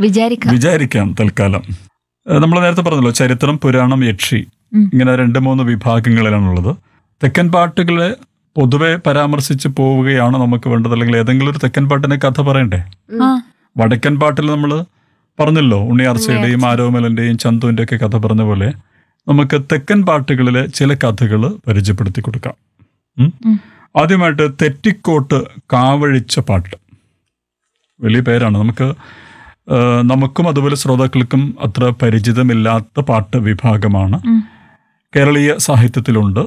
വിചാരിക്കാം വിചാരിക്കാം തൽക്കാലം നമ്മൾ നേരത്തെ പറഞ്ഞല്ലോ ചരിത്രം പുരാണം യക്ഷി ഉം. ഇങ്ങനെ രണ്ട് മൂന്ന് വിഭാഗങ്ങളിലാണുള്ളത് തെക്കൻ പാട്ടുകളെ പൊതുവെ പരാമർശിച്ച് പോവുകയാണ് നമുക്ക് വേണ്ടത് അല്ലെങ്കിൽ ഏതെങ്കിലും ഒരു തെക്കൻ പാട്ടിനെ കഥ പറയണ്ടേ ആ വടക്കൻ പാട്ടിൽ നമ്മൾ പറഞ്ഞല്ലോ ഉണ്ണിയാർച്ചയുടെയും ആരോമലന്റെയും ചന്തുവിന്റെ ഒക്കെ കഥ പറഞ്ഞ പോലെ നമുക്ക് തെക്കൻ പാട്ടുകളിലെ ചില കഥകൾ പരിചയപ്പെടുത്തി കൊടുക്കാം ഉം? ഉം. ആദ്യമായിട്ട് തെറ്റിക്കോട്ട് കാവഴിച്ച പാട്ട് വലിയ പേരാണ് നമുക്ക് ആ, നമുക്കും അതുപോലെ ശ്രോതാക്കൾക്കും അത്ര പരിചിതമില്ലാത്ത പാട്ട് വിഭാഗമാണ് ഉം. കേരളീയ സാഹിത്യത്തിലുണ്ട്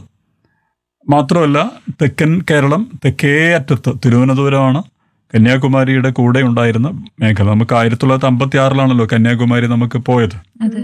മാത്രമല്ല തെക്കൻ കേരളം തെക്കേ അറ്റത്ത് തിരുവനന്തപുരമാണ് കന്യാകുമാരിയുടെ കൂടെ ഉണ്ടായിരുന്ന മേഖല നമുക്ക് ആയിരത്തി തൊള്ളായിരത്തി അമ്പത്തി ആറിലാണല്ലോ കന്യാകുമാരി നമുക്ക് പോയത് അതെ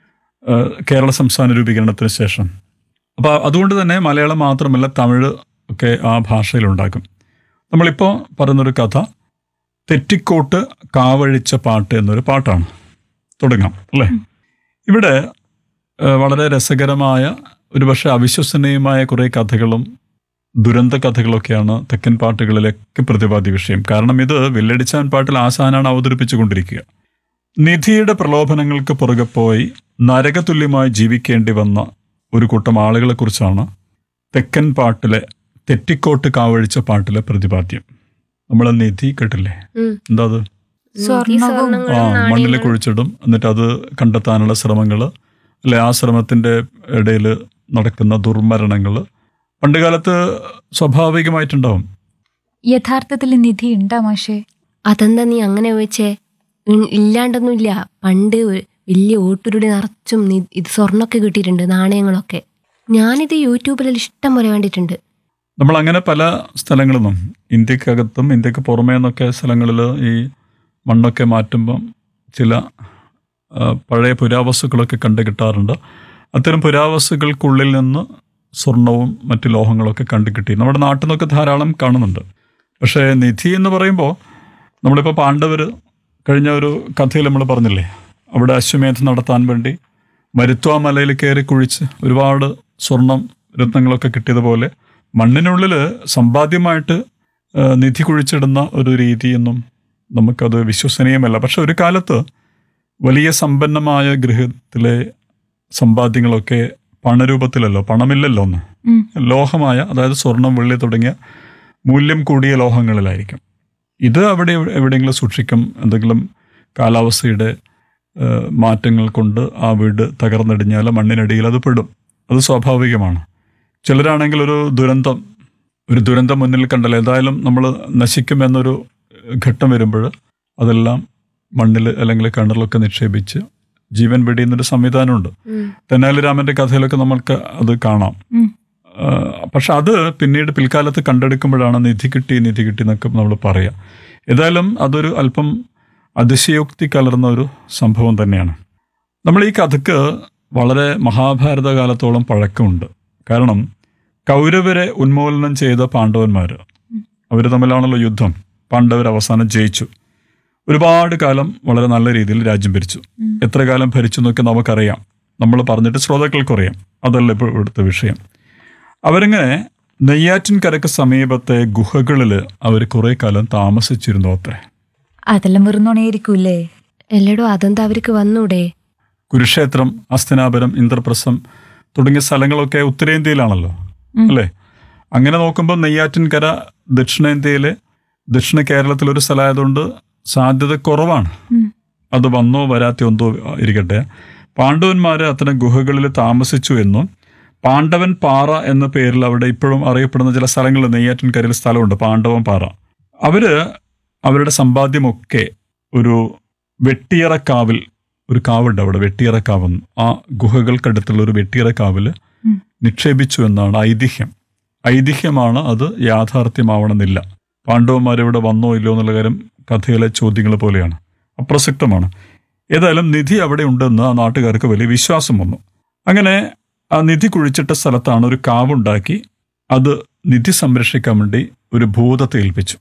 ആ, കേരള സംസ്ഥാന രൂപീകരണത്തിന് ശേഷം അപ്പോൾ അതുകൊണ്ട് തന്നെ മലയാളം മാത്രമല്ല തമിഴ് ഒക്കെ ആ ഭാഷയിലുണ്ടാക്കും നമ്മളിപ്പോൾ പറയുന്നൊരു കഥ തെറ്റിക്കോട്ട് കാവഴിച്ച പാട്ട് എന്നൊരു പാട്ടാണ് തുടങ്ങാം അല്ലേ ഇവിടെ ആ, വളരെ രസകരമായ ഒരുപക്ഷെ അവിശ്വസനീയമായ കുറേ കഥകളും ദുരന്ത കഥകളൊക്കെയാണ് തെക്കൻ പാട്ടുകളിലേക്ക് പ്രതിപാദ്യ വിഷയം കാരണം ഇത് വില്ലടിച്ചാൻ പാട്ടിൽ ആശാനാണ് അവതരിപ്പിച്ചുകൊണ്ടിരിക്കുക നിധിയുടെ പ്രലോഭനങ്ങൾക്ക് പുറകെ പോയി നരകതുല്യമായി ജീവിക്കേണ്ടി വന്ന ഒരു കൂട്ടം ആളുകളെ കുറിച്ചാണ് തെക്കൻ പാട്ടിലെ തെറ്റിക്കോട്ട് കാവഴിച്ച പാട്ടിലെ പ്രതിപാദ്യം നമ്മൾ നിധി കേട്ടില്ലേ ഉം. എന്താ അത് സ്വർണ്ണവും ആ മണ്ണിൽ കുഴിച്ചിടും എന്നിട്ട് അത് കണ്ടെത്താനുള്ള ശ്രമങ്ങൾ അല്ലെ ആ ശ്രമത്തിന്റെ ഇടയിൽ നടക്കുന്ന ദുർമരണങ്ങൾ പണ്ടുകാലത്ത് സ്വാഭാവികമായിട്ടുണ്ടാവും യഥാർത്ഥത്തിൽ നിധി ഉണ്ടാ മാഷേ അതെന്താ നീ അങ്ങനെ ചോദിച്ചേ ഇ- ഇല്ലാണ്ടൊന്നുമില്ല പണ്ട് ഒരു വലിയ ഓട്ടുരുടി നിറച്ചും നി- ഇത് സ്വർണ്ണമൊക്കെ കിട്ടിയിട്ടുണ്ട് നാണയങ്ങളൊക്കെ ഞാനിത് യൂട്യൂബിൽ ഇഷ്ടം പോലെ കണ്ടിട്ടുണ്ട് നമ്മൾ അങ്ങനെ പല സ്ഥലങ്ങളിൽ നിന്നും ഇന്ത്യക്കകത്തും ഇന്ത്യക്ക് പുറമേ നിന്നൊക്കെ സ്ഥലങ്ങളിൽ ഈ മണ്ണൊക്കെ മാറ്റുമ്പം ചില ആ, പഴയ പുരാവസ്തുക്കളൊക്കെ കണ്ടു കിട്ടാറുണ്ട് അത്തരം പുരാവസ്തുക്കൾക്കുള്ളിൽ നിന്ന് സ്വർണവും മറ്റു ലോഹങ്ങളൊക്കെ കണ്ടു കിട്ടി നമ്മുടെ നാട്ടിൽ നിന്നൊക്കെ ധാരാളം കാണുന്നുണ്ട് പക്ഷേ നിധി എന്ന് പറയുമ്പോൾ നമ്മളിപ്പോൾ പാണ്ഡവർ കഴിഞ്ഞ ഒരു കഥയിൽ നമ്മൾ പറഞ്ഞില്ലേ അവിടെ അശ്വമേധം നടത്താൻ വേണ്ടി മരുത്വ മലയിൽ കയറി കുഴിച്ച് ഒരുപാട് സ്വർണം രത്നങ്ങളൊക്കെ കിട്ടിയതുപോലെ മണ്ണിനുള്ളിൽ സമ്പാദ്യമായിട്ട് ആ, നിധി കുഴിച്ചിടുന്ന ഒരു രീതിയൊന്നും നമുക്കത് വിശ്വസനീയമല്ല പക്ഷെ ഒരു കാലത്ത് വലിയ സമ്പന്നമായ ഗൃഹത്തിലെ സമ്പാദ്യങ്ങളൊക്കെ പണരൂപത്തിലല്ലോ പണമില്ലല്ലോ ഒന്ന് ഉം. ലോഹമായ അതായത് സ്വർണം വെള്ളി തുടങ്ങിയ മൂല്യം കൂടിയ ലോഹങ്ങളിലായിരിക്കും ഇത് അവിടെ എവിടെയെങ്കിലും സൂക്ഷിക്കും എന്തെങ്കിലും കാലാവസ്ഥയുടെ ആ, മാറ്റങ്ങൾ കൊണ്ട് ആ വീട് തകർന്നടിഞ്ഞാൽ മണ്ണിനടിയിൽ അത് പെടും അത് സ്വാഭാവികമാണ് ചിലരാണെങ്കിൽ ഒരു ദുരന്തം ഒരു ദുരന്തം മുന്നിൽ കണ്ടാൽ ഏതായാലും നമ്മൾ നശിക്കുമെന്നൊരു ഘട്ടം വരുമ്പോൾ അതെല്ലാം മണ്ണിൽ അല്ലെങ്കിൽ കിണറിലൊക്കെ നിക്ഷേപിച്ച് ജീവൻ വെടിയുന്നൊരു സംവിധാനമുണ്ട് ഉം. തെന്നാലി രാമന്റെ കഥയിലൊക്കെ നമ്മൾക്ക് അത് കാണാം ഉം. ആ, പക്ഷെ അത് പിന്നീട് പിൽക്കാലത്ത് കണ്ടെടുക്കുമ്പോഴാണ് നിധി കിട്ടി നിധി കിട്ടി എന്നൊക്കെ നമ്മൾ പറയാം ഏതായാലും അതൊരു അല്പം അതിശയോക്തി കലർന്ന ഒരു സംഭവം തന്നെയാണ് നമ്മൾ ഈ കഥക്ക് വളരെ മഹാഭാരത കാലത്തോളം പഴക്കമുണ്ട് കാരണം കൗരവരെ ഉന്മൂലനം ചെയ്ത പാണ്ഡവന്മാർ അവർ തമ്മിലാണല്ലോ യുദ്ധം പാണ്ഡവർ അവസാനം ജയിച്ചു ഒരുപാട് കാലം വളരെ നല്ല രീതിയിൽ രാജ്യം ഭരിച്ചു ഉം. എത്ര കാലം ഭരിച്ചു എന്നൊക്കെ നമുക്കറിയാം നമ്മൾ പറഞ്ഞിട്ട് ശ്രോതാക്കൾക്കറിയാം അതല്ല ഇപ്പോൾ ഇവിടുത്തെ വിഷയം അവരിങ്ങനെ നെയ്യാറ്റിൻകരക്ക് സമീപത്തെ ഗുഹകളിൽ അവർ കുറെ കാലം താമസിച്ചിരുന്നു അത്രേ അതെല്ലാം വെറും നുണയായിരിക്കൂലേ എല്ലടോ അതെന്താ അവർക്ക് വന്നൂടെ കുരുക്ഷേത്രം അസ്തിനാപുരം ഇന്ദ്രപ്രസ്ഥം തുടങ്ങിയ സ്ഥലങ്ങളൊക്കെ ഉത്തരേന്ത്യയിലാണല്ലോ ഉം. അല്ലേ അങ്ങനെ നോക്കുമ്പോൾ നെയ്യാറ്റിൻകര ദക്ഷിണേന്ത്യയിലെ ദക്ഷിണ കേരളത്തിലൊരു സ്ഥലമായതുകൊണ്ട് സാധ്യത കുറവാണ് ഉം. അത് വന്നോ വരാത്തോ എന്തോ ഇരിക്കട്ടെ പാണ്ഡവന്മാര് അത്തരം ഗുഹകളിൽ താമസിച്ചു എന്നും പാണ്ഡവൻ പാറ എന്ന പേരിൽ അവിടെ ഇപ്പോഴും അറിയപ്പെടുന്ന ചില സ്ഥലങ്ങൾ നെയ്യാറ്റിൻകരയിൽ സ്ഥലമുണ്ട് പാണ്ഡവൻ പാറ അവര് അവരുടെ സമ്പാദ്യമൊക്കെ ഒരു വെട്ടിയറക്കാവിൽ ഒരു കാവുണ്ട് അവിടെ വെട്ടിയറക്കാവെന്ന് ആ ഗുഹകൾക്കടുത്തുള്ള ഒരു വെട്ടിയറക്കാവിൽ ഉം. നിക്ഷേപിച്ചു എന്നാണ് ഐതിഹ്യം ഐതിഹ്യമാണ് അത് യാഥാർത്ഥ്യമാവണമെന്നില്ല പാണ്ഡവന്മാർ ഇവിടെ വന്നോ ഇല്ലയോ എന്നുള്ള കാര്യം കഥയിലെ ചോദ്യങ്ങൾ പോലെയാണ് അപ്രസക്തമാണ് ഏതായാലും നിധി അവിടെ ഉണ്ടെന്ന് ആ നാട്ടുകാർക്ക് വലിയ വിശ്വാസം വന്നു അങ്ങനെ ആ നിധി കുഴിച്ചിട്ട സ്ഥലത്താണ് ഒരു കാവുണ്ടാക്കി അത് നിധി സംരക്ഷിക്കാൻ വേണ്ടി ഒരു ഭൂതത്തെ ഏൽപ്പിച്ചു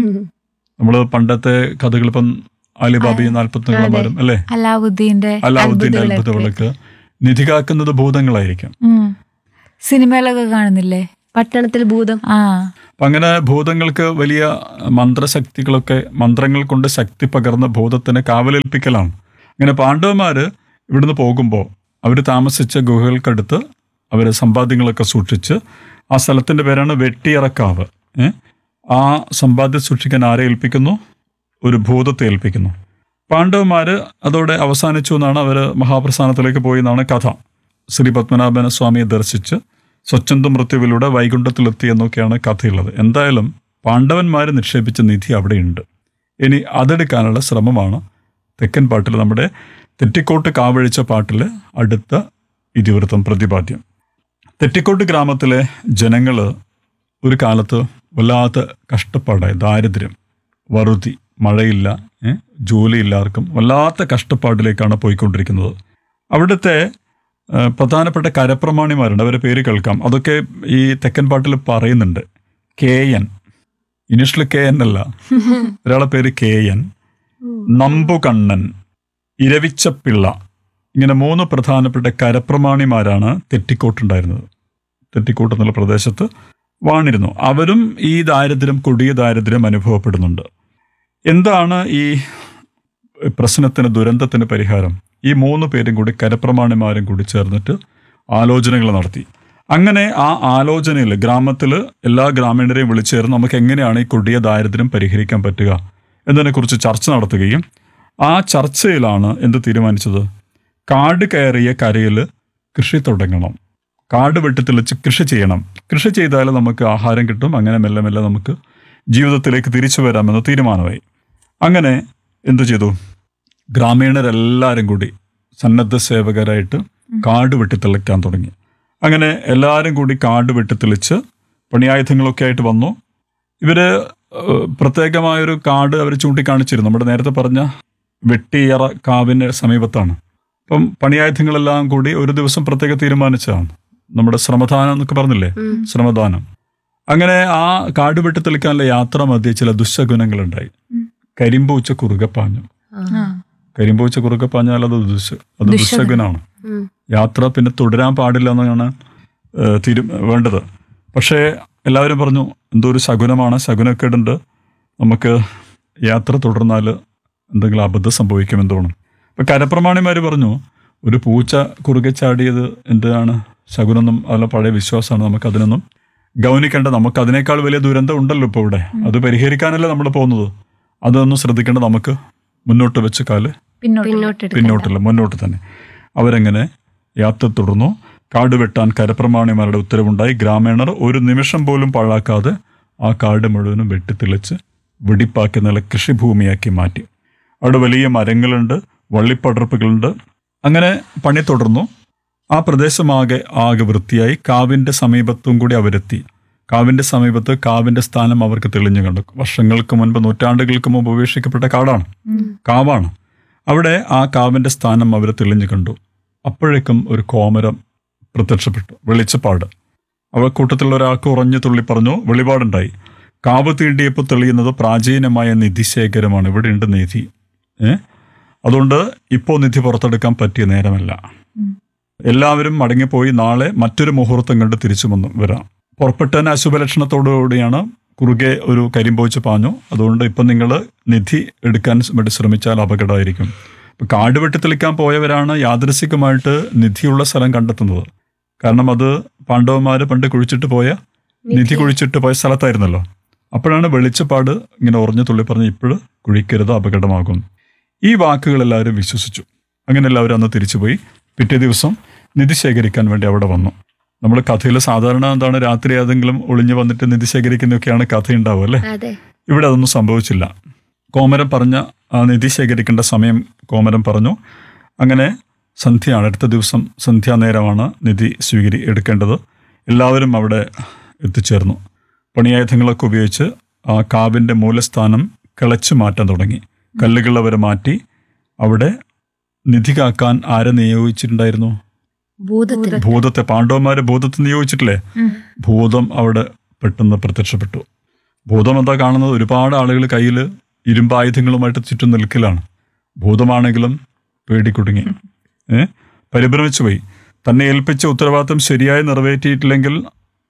നമ്മൾ പണ്ടത്തെ കഥകൾ ഇപ്പം അലിബാബയും നാൽപ്പത്തിനാലും അല്ലേ അലാവുദ്ദീന്റെ അലാവുദ്ദീൻ അത്ഭുത അത്ഭുത വിളക്ക് നിധി കാക്കുന്നത് ഭൂതങ്ങളായിരിക്കും ഉം. സിനിമയിലൊക്കെ കാണുന്നില്ലേ പട്ടണത്തിൽ ഭൂതം ആ അപ്പം അങ്ങനെ ഭൂതങ്ങൾക്ക് വലിയ മന്ത്രശക്തികളൊക്കെ മന്ത്രങ്ങൾ കൊണ്ട് ശക്തി പകർന്ന ഭൂതത്തിന് കാവലേൽപ്പിക്കലാണ് അങ്ങനെ പാണ്ഡവന്മാർ ഇവിടുന്ന് പോകുമ്പോൾ അവർ താമസിച്ച ഗുഹകൾക്കടുത്ത് അവർ സമ്പാദ്യങ്ങളൊക്കെ സൂക്ഷിച്ച് ആ സ്ഥലത്തിൻ്റെ പേരാണ് വെട്ടിയറക്കാവ് ഏ? ആ സമ്പാദ്യം സൂക്ഷിക്കാൻ ആരെ ഏൽപ്പിക്കുന്നു ഒരു ഭൂതത്തെ ഏൽപ്പിക്കുന്നു പാണ്ഡവന്മാർ അതോടെ അവസാനിച്ചു എന്നാണ് അവർ മഹാപ്രസ്ഥാനത്തിലേക്ക് പോയി എന്നാണ് കഥ ശ്രീ പത്മനാഭന സ്വാമിയെ ദർശിച്ച് സ്വച്ഛന്ത മൃത്യുവിലൂടെ വൈകുണ്ഠത്തിലെത്തി എന്നൊക്കെയാണ് കഥയുള്ളത് എന്തായാലും പാണ്ഡവന്മാർ നിക്ഷേപിച്ച നിധി അവിടെയുണ്ട് ഇനി അതെടുക്കാനുള്ള ശ്രമമാണ് തെക്കൻ പാട്ടിൽ നമ്മുടെ തെറ്റിക്കോട്ട് കാവഴിച്ച പാട്ടിൽ അടുത്ത ഇതിവൃത്തം പ്രതിപാദ്യം തെറ്റിക്കോട്ട് ഗ്രാമത്തിലെ ജനങ്ങൾ ഒരു കാലത്ത് വല്ലാത്ത കഷ്ടപ്പാടായി ദാരിദ്ര്യം വറുതി മഴയില്ല ഏ, ജോലിയില്ലാർക്കും വല്ലാത്ത കഷ്ടപ്പാടിലേക്കാണ് പോയിക്കൊണ്ടിരിക്കുന്നത് അവിടുത്തെ ആ, പ്രധാനപ്പെട്ട കരപ്രമാണിമാരുണ്ട് അവരെ പേര് കേൾക്കാം അതൊക്കെ ഈ തെക്കൻ പാട്ടിൽ പറയുന്നുണ്ട് K N initial K N അല്ല ഒരാളെ പേര് കെ എൻ നമ്പുകണ്ണൻ ഇരവിച്ചപ്പിള്ള ഇങ്ങനെ മൂന്ന് പ്രധാനപ്പെട്ട കരപ്രമാണിമാരാണ് തെറ്റിക്കോട്ടുണ്ടായിരുന്നത് തെറ്റിക്കോട്ട് എന്നുള്ള പ്രദേശത്ത് വാണിരുന്നു അവരും ഈ ദാരിദ്ര്യം കൊടിയ ദാരിദ്ര്യം അനുഭവപ്പെടുന്നുണ്ട് എന്താണ് ഈ പ്രശ്നത്തിന് ദുരന്തത്തിന് പരിഹാരം ഈ മൂന്ന് പേരും കൂടി കരപ്രമാണിമാരും കൂടി ചേർന്നിട്ട് ആലോചനകൾ നടത്തി അങ്ങനെ ആ ആലോചനയിൽ ഗ്രാമത്തിൽ എല്ലാ ഗ്രാമീണരെയും വിളിച്ചേർന്ന് നമുക്ക് എങ്ങനെയാണ് ഈ കൊടിയ ദാരിദ്ര്യം പരിഹരിക്കാൻ പറ്റുക എന്നതിനെക്കുറിച്ച് ചർച്ച നടത്തുകയും ആ ചർച്ചയിലാണ് എന്ത് തീരുമാനിച്ചത് കാട് കയറിയ കരയിൽ കൃഷി തുടങ്ങണം കാട് വെട്ടിത്തെളിച്ച് കൃഷി ചെയ്യണം കൃഷി ചെയ്താൽ നമുക്ക് ആഹാരം കിട്ടും അങ്ങനെ മെല്ലെ മെല്ലെ നമുക്ക് ജീവിതത്തിലേക്ക് തിരിച്ചു വരാമെന്ന് തീരുമാനമായി അങ്ങനെ എന്തു ചെയ്തു ഗ്രാമീണരെല്ലാവരും കൂടി സന്നദ്ധ സേവകരായിട്ട് കാട് വെട്ടിത്തെളിക്കാൻ തുടങ്ങി അങ്ങനെ എല്ലാവരും കൂടി കാട് വെട്ടിത്തെളിച്ച് പണിയായുധങ്ങളൊക്കെ ആയിട്ട് വന്നു ഇവര് ഏഹ്, പ്രത്യേകമായൊരു കാട് അവർ ചൂണ്ടിക്കാണിച്ചിരുന്നു നമ്മുടെ നേരത്തെ പറഞ്ഞ വെട്ടിയറ കാവിന്റെ സമീപത്താണ് അപ്പം പണിയായുധങ്ങളെല്ലാം കൂടി ഒരു ദിവസം പ്രത്യേക തീരുമാനിച്ചതാണ് നമ്മുടെ ശ്രമദാനം എന്നൊക്കെ പറഞ്ഞില്ലേ ഉം. ശ്രമദാനം അങ്ങനെ ആ കാട് വെട്ടിത്തെളിക്കാനുള്ള യാത്ര മധ്യേ ചില ദുശഗുണങ്ങളുണ്ടായി കരിമ്പൂച്ച കുറുകെ പാഞ്ഞു ആ. ആ കരിമ്പൂച്ച കുറുകെ പാഞ്ഞാൽ അത് ദുശ അത് ദുശഗുണം. ദുശഗുണമാണ് ഉം. യാത്ര പിന്നെ തുടരാൻ പാടില്ല എന്നാണ് ഏഹ്, തീരു വേണ്ടത് പക്ഷേ എല്ലാവരും പറഞ്ഞു എന്തോ ഒരു ശകുനമാണ് ശകുനക്കേടുണ്ട് നമുക്ക് യാത്ര തുടർന്നാൽ എന്തെങ്കിലും അബദ്ധം സംഭവിക്കുമെന്ന് തോന്നും ഇപ്പം കരപ്രമാണിമാർ പറഞ്ഞു ഒരു പൂച്ച കുറുകെ ചാടിയത് എന്താണ് ശകുനൊന്നും അല്ല പഴയ വിശ്വാസമാണ് നമുക്ക് അതിനൊന്നും ഗൗനിക്കേണ്ട നമുക്ക് അതിനേക്കാൾ വലിയ ദുരന്തം ഉണ്ടല്ലോ ഇപ്പോൾ ഇവിടെ അത് പരിഹരിക്കാനല്ലേ നമ്മൾ പോകുന്നത് അതൊന്നും ശ്രദ്ധിക്കേണ്ട നമുക്ക് മുന്നോട്ട് വെച്ച് കാല് പിന്നോട്ട് പിന്നോട്ടെടുക്കണ്ട. പിന്നോട്ടില്ല മുന്നോട്ട് തന്നെ അവരെങ്ങനെ യാത്ര തുടർന്നു കാട് വെട്ടാൻ കരപ്രമാണിമാരുടെ ഉത്തരവുണ്ടായി ഗ്രാമീണർ ഒരു നിമിഷം പോലും പാഴാക്കാതെ ആ കാട് മുഴുവനും വെട്ടിത്തെളിച്ച് വെടിപ്പാക്കി നല്ല കൃഷിഭൂമിയാക്കി മാറ്റി അവിടെ വലിയ മരങ്ങളുണ്ട് വള്ളിപ്പടർപ്പുകളുണ്ട് അങ്ങനെ പണി തുടർന്നു ആ പ്രദേശമാകെ ആകെ വൃത്തിയായി കാവിന്റെ സമീപത്തും കൂടി അവരെത്തി കാവിന്റെ സമീപത്ത് കാവിന്റെ സ്ഥാനം അവർക്ക് തെളിഞ്ഞു കണ്ടു വർഷങ്ങൾക്ക് മുൻപ് നൂറ്റാണ്ടുകൾക്ക് മുമ്പ് ഉപേക്ഷിക്കപ്പെട്ട കാടാണ് കാവാണ് അവിടെ ആ കാവിന്റെ സ്ഥാനം അവർ തെളിഞ്ഞു കണ്ടു അപ്പോഴേക്കും ഒരു കോമരം പ്രത്യക്ഷപ്പെട്ടു വെളിച്ചപ്പാട് അവ കൂട്ടത്തിലുള്ള ഒരാൾക്ക് ഉറഞ്ഞു തുള്ളി പറഞ്ഞു വെളിപാടുണ്ടായി കാവ് തീണ്ടിയപ്പോൾ തെളിയുന്നത് പ്രാചീനമായ നിധിശേഖരമാണ് ഇവിടെയുണ്ട് നിധി ഏ അതുകൊണ്ട് ഇപ്പോൾ നിധി പുറത്തെടുക്കാൻ പറ്റിയ നേരമല്ല എല്ലാവരും മടങ്ങിപ്പോയി നാളെ മറ്റൊരു മുഹൂർത്തം കണ്ട് തിരിച്ചു വന്നു വരാം പുറപ്പെട്ടതിന് അശുഭലക്ഷണത്തോടുകൂടിയാണ് കുറുകെ ഒരു കരിമ്പോച്ച് പാഞ്ഞു അതുകൊണ്ട് ഇപ്പം നിങ്ങൾ നിധി എടുക്കാൻ വേണ്ടി ശ്രമിച്ചാൽ അപകടമായിരിക്കും ഇപ്പം കാട് വെട്ടിത്തെളിക്കാൻ പോയവരാണ് യാദൃശികമായിട്ട് നിധിയുള്ള സ്ഥലം കണ്ടെത്തുന്നത് കാരണം അത് പാണ്ഡവന്മാർ പണ്ട് കുഴിച്ചിട്ട് പോയ നിധി കുഴിച്ചിട്ട് പോയ സ്ഥലത്തായിരുന്നല്ലോ അപ്പോഴാണ് വെളിച്ചപ്പാട് ഇങ്ങനെ ഉറഞ്ഞു തുള്ളി പറഞ്ഞ് ഇപ്പോഴും കുഴിക്കരുത് അപകടമാകും ഈ വാക്കുകൾ എല്ലാവരും വിശ്വസിച്ചു അങ്ങനെ എല്ലാവരും അന്ന് തിരിച്ചുപോയി പിറ്റേ ദിവസം നിധി ശേഖരിക്കാൻ വേണ്ടി അവിടെ വന്നു നമ്മൾ കഥയിൽ സാധാരണ എന്താണ് രാത്രി ഏതെങ്കിലും ഒളിഞ്ഞു വന്നിട്ട് നിധി ശേഖരിക്കുന്നൊക്കെയാണ് കഥ ഉണ്ടാവുക അല്ലേ അതെ ഇവിടെ അതൊന്നും സംഭവിച്ചില്ല കോമരം പറഞ്ഞ ആ നിധി ശേഖരിക്കേണ്ട സമയം കോമരം പറഞ്ഞു അങ്ങനെ സന്ധ്യയാണ് അടുത്ത ദിവസം സന്ധ്യാനേരമാണ് നിധി സ്വീകരി എടുക്കേണ്ടത് എല്ലാവരും അവിടെ എത്തിച്ചേർന്നു പണിയായുധങ്ങളൊക്കെ ഉപയോഗിച്ച് ആ കാവിൻ്റെ മൂലസ്ഥാനം കിളച്ചു മാറ്റാൻ തുടങ്ങി കല്ലുകൾ അവർ മാറ്റി അവിടെ നിധി കാക്കാൻ ആരെ നിയോഗിച്ചിട്ടുണ്ടായിരുന്നു ഭൂതത്തിന് ഭൂതത്തെ പാണ്ഡവന്മാരെ ഭൂതത്തെ നിയോഗിച്ചിട്ടില്ലേ ഉം. ഭൂതം അവിടെ പെട്ടെന്ന് പ്രത്യക്ഷപ്പെട്ടു ഭൂതം എന്താ കാണുന്നത് ഒരുപാട് ആളുകൾ കയ്യിൽ ഇരുമ്പായുധങ്ങളുമായിട്ട് ചുറ്റും നിൽക്കലാണ് ഭൂതമാണെങ്കിലും പേടിക്കുടുങ്ങി ഏ പരിഭ്രമിച്ചു പോയി തന്നെ ഏൽപ്പിച്ച ഉത്തരവാദിത്തം ശരിയായി നിറവേറ്റിയിട്ടില്ലെങ്കിൽ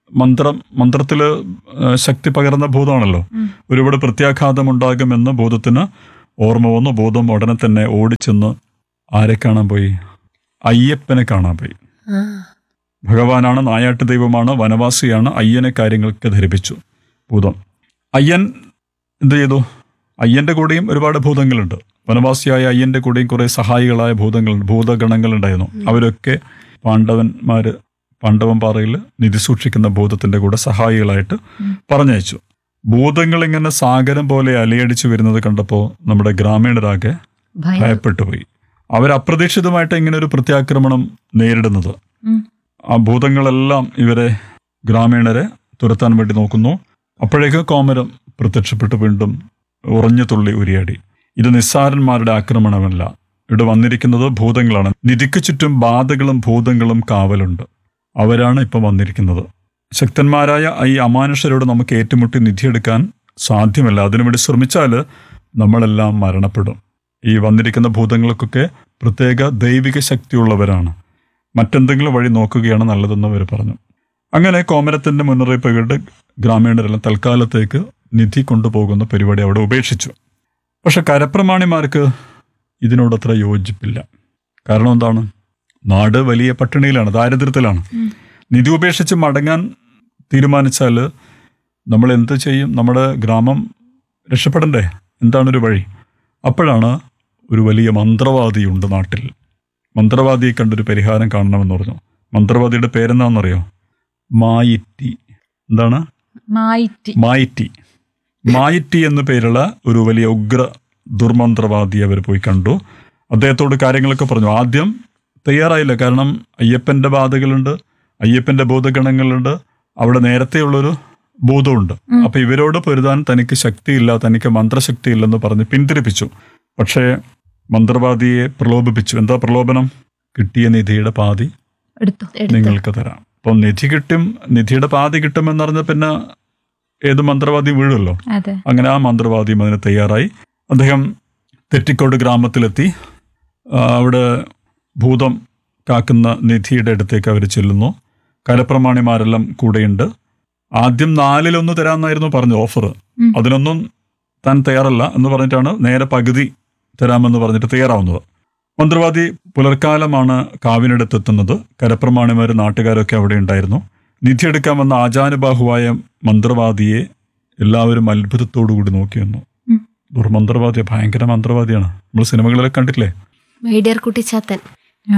മന്ത്രം മന്ത്രത്തില് ആ, ശക്തി പകർന്ന ഭൂതമാണല്ലോ ഒരുപാട് പ്രത്യാഘാതം ഉണ്ടാകുമെന്ന് ഭൂതത്തിന് ഓർമ്മ വന്നു ഭൂതം ഉടനെ തന്നെ ഓടിച്ചെന്ന് ആരെ കാണാൻ പോയി അയ്യപ്പനെ കാണാൻ പോയി ആ ഭഗവാനാണ് നായാട്ട് ദൈവമാണ് വനവാസിയാണ് അയ്യനെ കാര്യങ്ങൾക്ക് ധരിപ്പിച്ചു ഭൂതം അയ്യൻ എന്ത് ചെയ്തു അയ്യന്റെ കൂടെയും ഒരുപാട് ഭൂതങ്ങളുണ്ട് വനവാസിയായ അയ്യന്റെ കൂടെയും കുറെ സഹായികളായ ഭൂതങ്ങളുണ്ട് ഭൂതഗണങ്ങളുണ്ടായിരുന്നു അവരൊക്കെ പാണ്ഡവന്മാര് പാണ്ഡവൻ പാറയിൽ നിധി സൂക്ഷിക്കുന്ന ഭൂതത്തിന്റെ കൂടെ സഹായികളായിട്ട് പറഞ്ഞയച്ചു ഭൂതങ്ങൾ ഇങ്ങനെ സാഗരം പോലെ അലയടിച്ചു വരുന്നത് കണ്ടപ്പോൾ നമ്മുടെ ഗ്രാമീണരാകെ ഭയം ഭയപ്പെട്ടു പോയി അവർ അപ്രതീക്ഷിതമായിട്ട് ഇങ്ങനെ ഒരു പ്രത്യാക്രമണം നേരിടുന്നത് ഉം. ആ ഭൂതങ്ങളെല്ലാം ഇവരെ ഗ്രാമീണരെ തുരത്താൻ വേണ്ടി നോക്കുന്നു അപ്പോഴേക്ക് കോമരം പ്രത്യക്ഷപ്പെട്ട് വീണ്ടും ഉറഞ്ഞു തുള്ളി ഉരിയാടി ഇത് നിസ്സാരന്മാരുടെ ആക്രമണമല്ല ഇവിടെ വന്നിരിക്കുന്നത് ഭൂതങ്ങളാണ് നിധിക്ക് ചുറ്റും ബാധകളും ഭൂതങ്ങളും കാവലുണ്ട് അവരാണ് ഇപ്പം വന്നിരിക്കുന്നത് ശക്തന്മാരായ ഈ അമാനുഷരോട് നമുക്ക് ഏറ്റുമുട്ടി നിധിയെടുക്കാൻ സാധ്യമല്ല അതിനുവേണ്ടി ശ്രമിച്ചാൽ നമ്മളെല്ലാം മരണപ്പെടും ഈ വന്നിരിക്കുന്ന ഭൂതങ്ങൾക്കൊക്കെ പ്രത്യേക ദൈവിക ശക്തിയുള്ളവരാണ് മറ്റെന്തെങ്കിലും വഴി നോക്കുകയാണ് നല്ലതെന്ന് അവർ പറഞ്ഞു അങ്ങനെ കോമരത്തിന്റെ മുന്നറിയിപ്പ് കേട്ട് ഗ്രാമീണരെല്ലാം തൽക്കാലത്തേക്ക് നിധി കൊണ്ടുപോകുന്ന പരിപാടി അവിടെ ഉപേക്ഷിച്ചു പക്ഷെ കരപ്രമാണിമാർക്ക് ഇതിനോടത്ര യോജിപ്പില്ല കാരണം എന്താണ് നാട് വലിയ പട്ടിണിയിലാണ് ദാരിദ്ര്യത്തിലാണ് നിധി ഉപേക്ഷിച്ച് മടങ്ങാൻ തീരുമാനിച്ചാൽ നമ്മൾ എന്ത് ചെയ്യും നമ്മുടെ ഗ്രാമം രക്ഷപ്പെടണ്ടേ എന്താണൊരു വഴി അപ്പോഴാണ് ഒരു വലിയ മന്ത്രവാദിയുണ്ട് നാട്ടിൽ മന്ത്രവാദിയെ കണ്ടൊരു പരിഹാരം കാണണമെന്ന് പറഞ്ഞു മന്ത്രവാദിയുടെ പേരെന്താണെന്നറിയോ മായിറ്റി എന്താണ് മായിറ്റി മായിറ്റി മായിറ്റി എന്നു പേരുള്ള ഒരു വലിയ ഉഗ്ര ദുർമന്ത്രവാദി അവർ പോയി കണ്ടു അദ്ദേഹത്തോട് കാര്യങ്ങളൊക്കെ പറഞ്ഞു ആദ്യം തയ്യാറായില്ല കാരണം അയ്യപ്പന്റെ ബാധകളുണ്ട് അയ്യപ്പന്റെ ഭൂതഗണങ്ങളുണ്ട് അവിടെ നേരത്തെയുള്ളൊരു ഭൂതമുണ്ട് അപ്പൊ ഇവരോട് പൊരുതാൻ തനിക്ക് ശക്തിയില്ല തനിക്ക് മന്ത്രശക്തി ഇല്ലെന്ന് പറഞ്ഞ് പിന്തിരിപ്പിച്ചു പക്ഷേ മന്ത്രവാദിയെ പ്രലോഭിപ്പിച്ചു എന്താ പ്രലോഭനം കിട്ടിയ നിധിയുടെ പാതി എടുത്തു എടുത്തു നിങ്ങൾക്ക് തരാം അപ്പം നിധി കിട്ടും നിധിയുടെ പാതി കിട്ടുമെന്ന് പറഞ്ഞ പിന്നെ ഏത് മന്ത്രവാദി വീഴുമല്ലോ അതെ അങ്ങനെ ആ മന്ത്രവാദിയും അതിന് തയ്യാറായി അദ്ദേഹം തെറ്റിക്കോട് ഗ്രാമത്തിലെത്തി ആ, അവിടെ ഭൂതം കാക്കുന്ന നിധിയുടെ അടുത്തേക്ക് അവർ ചെല്ലുന്നു കലപ്രമാണിമാരെല്ലാം കൂടെയുണ്ട് ആദ്യം നാലിലൊന്ന് തരാമെന്നായിരുന്നു പറഞ്ഞു ഓഫർ ഉം. അതിനൊന്നും താൻ തയ്യാറല്ല എന്ന് പറഞ്ഞിട്ടാണ് നേരെ പകുതി തരാമെന്ന് പറഞ്ഞിട്ട് തയ്യാറാവുന്നത് മന്ത്രവാദി പുലർക്കാലമാണ് കാവിനടുത്തെത്തുന്നത് കരപ്രമാണിമാർ നാട്ടുകാരൊക്കെ അവിടെ ഉണ്ടായിരുന്നു നിധിയെടുക്കാൻ വന്ന ആചാനുബാഹുവായ മന്ത്രവാദിയെ എല്ലാവരും അത്ഭുതത്തോടുകൂടി നോക്കി വന്നു ഉം. ദുർമന്ത്രവാദി ഭയങ്കര മന്ത്രവാദിയാണ് നമ്മൾ സിനിമകളിലൊക്കെ കണ്ടിട്ടില്ലേ മൈഡിയർ കുട്ടിച്ചാത്തൻ ആ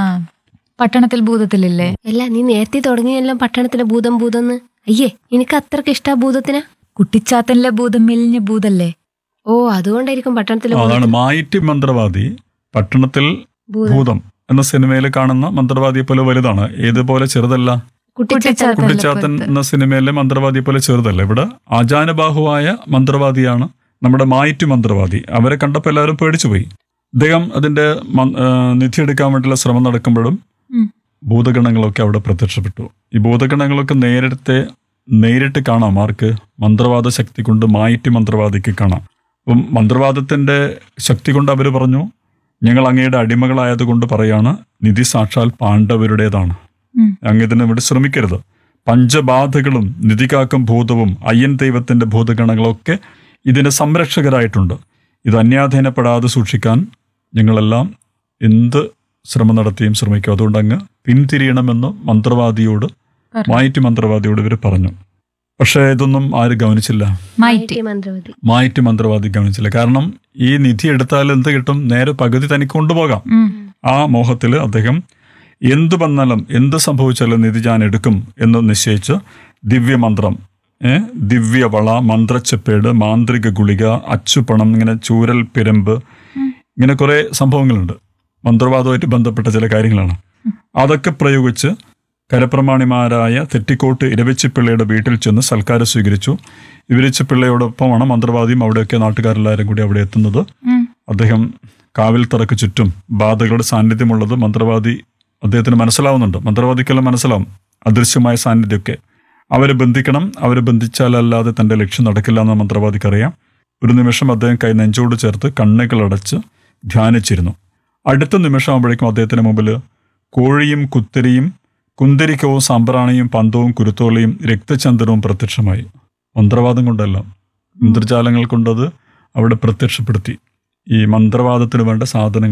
പട്ടണത്തിൽ ഭൂതത്തിലില്ലേ അല്ല നീ നേരത്തെ തുടങ്ങിയെല്ലാം പട്ടണത്തിലെ ഭൂതം ഭൂതന്ന് അയ്യേ എനിക്ക് അത്രക്ക് ഇഷ്ടാ ഭൂതത്തിനാ കുട്ടിച്ചാത്തനിലെ ഭൂതം മെലിഞ്ഞ ഭൂതല്ലേ ഓ അതുകൊണ്ടായിരിക്കും പട്ടണത്തിലെ ഭൂതം. അതാണ് മായിറ്റി മന്ത്രവാദി പട്ടണത്തിൽ ഭൂതം ഭൂതം എന്ന സിനിമയിൽ കാണുന്ന മന്ത്രവാദിയെ പോലെ വലുതാണ് ഏതുപോലെ ചെറുതല്ല കുട്ടിച്ചാത്തൻ കുട്ടിച്ചാത്തൻ. കുട്ടിച്ചാത്തൻ എന്ന സിനിമയിലെ മന്ത്രവാദിയെ പോലെ ചെറുതല്ല ഇവിടെ ആചാനുബാഹുവായ മന്ത്രവാദിയാണ് നമ്മുടെ മായിറ്റി മന്ത്രവാദി അവരെ കണ്ടപ്പോൾ എല്ലാവരും പേടിച്ചു പോയി അദ്ദേഹം അതിന്റെ മ- ആ, നിധി എടുക്കാൻ വേണ്ടിയുള്ള ശ്രമം നടക്കുമ്പോഴും ഉം. ഭൂതഗണങ്ങളൊക്കെ അവിടെ പ്രത്യക്ഷപ്പെട്ടു ഈ ഭൂതഗണങ്ങളൊക്കെ നേരത്തെ നേരിട്ട് കാണാം ആർക്ക് മന്ത്രവാദ ശക്തി കൊണ്ട് മായിറ്റി മന്ത്രവാദിക്ക് കാണാം അപ്പം മന്ത്രവാദത്തിന്റെ ശക്തി കൊണ്ട് അവർ പറഞ്ഞു ഞങ്ങൾ അങ്ങയുടെ അടിമകളായതുകൊണ്ട് പറയാണ് നിധി സാക്ഷാൽ പാണ്ഡവരുടേതാണ് ഉം. അങ്ങ് ഇതിനെ ഇവിടെ ശ്രമിക്കരുത് പഞ്ചബാധകളും നിധികാക്കം ഭൂതവും അയ്യൻ ദൈവത്തിന്റെ ഭൂതഗണങ്ങളൊക്കെ ഇതിന് സംരക്ഷകരായിട്ടുണ്ട് ഇത് അന്യാധീനപ്പെടാതെ സൂക്ഷിക്കാൻ ഞങ്ങളെല്ലാം എന്ത് ശ്രമം നടത്തിയും ശ്രമിക്കും അതുകൊണ്ട് അങ്ങ് പിന്തിരിയണമെന്ന് മന്ത്രവാദിയോട് പറഞ്ഞു. മായിറ്റി മന്ത്രവാദിയോട് ഇവർ പറഞ്ഞു പക്ഷേ ഇതൊന്നും ആരും ഗവനിച്ചില്ല മൈറ്റി മന്ത്രവതി മായിറ്റി മന്ത്രവാദി ഗവനിച്ചില്ല കാരണം ഈ നിധി എടുത്താൽ എന്ത് കിട്ടും നേരെ പകുതി തനിക്ക് കൊണ്ടുപോകാം ഉം. ആ മോഹത്തിൽ അദ്ദേഹം എന്തു വന്നാലും എന്ത് സംഭവിച്ചാലും നിധി ഞാൻ എടുക്കും എന്ന് നിശ്ചയിച്ച് ദിവ്യമന്ത്രം ഏ ദിവ്യവള മന്ത്രച്ചപ്പേട് മാന്ത്രിക ഗുളിക അച്ചുപണം ഇങ്ങനെ ചൂരൽ പിരമ്പ് ഇങ്ങനെ കുറെ സംഭവങ്ങളുണ്ട് മന്ത്രവാദവുമായിട്ട് ബന്ധപ്പെട്ട ചില കാര്യങ്ങളാണ് അതൊക്കെ പ്രയോഗിച്ച് കരപ്രമാണിമാരായ തെറ്റിക്കോട്ട് ഇരവച്ചിപ്പിള്ളയുടെ വീട്ടിൽ ചെന്ന് സൽക്കാരം സ്വീകരിച്ചു ഇവരിച്ചിപ്പിള്ളയോടൊപ്പമാണ് മന്ത്രവാദിയും അവിടെയൊക്കെ നാട്ടുകാരെല്ലാവരും കൂടി അവിടെ എത്തുന്നത് ഉം. അദ്ദേഹം കാവിൽ തറക്ക് ചുറ്റും ബാധകളുടെ സാന്നിധ്യമുള്ളത് മന്ത്രവാദി അദ്ദേഹത്തിന് മനസ്സിലാവുന്നുണ്ട് മന്ത്രവാദിക്കെല്ലാം മനസ്സിലാവും അദൃശ്യമായ സാന്നിധ്യമൊക്കെ അവരെ ബന്ധിക്കണം അവരെ ബന്ധിച്ചാലല്ലാതെ തന്റെ ലക്ഷ്യം നടക്കില്ല എന്ന് മന്ത്രവാദിക്കറിയാം ഒരു നിമിഷം അദ്ദേഹം കൈ നെഞ്ചോട് ചേർത്ത് കണ്ണുകളടച്ച് ധ്യാനിച്ചിരുന്നു അടുത്ത നിമിഷം ആകുമ്പോഴേക്കും അദ്ദേഹത്തിന് മുമ്പിൽ കോഴിയും കുത്തിരിയും കുന്തിരിക്കവും സാമ്പ്രാണിയും പന്തവും കുരുത്തോളിയും രക്തചന്ദ്രവും പ്രത്യക്ഷമായി മന്ത്രവാദം കൊണ്ടല്ല ഇന്ദ്രജാലങ്ങൾ കൊണ്ടത് അവിടെ പ്രത്യക്ഷപ്പെടുത്തി ഈ മന്ത്രവാദത്തിന് വേണ്ട സാധനങ്ങൾ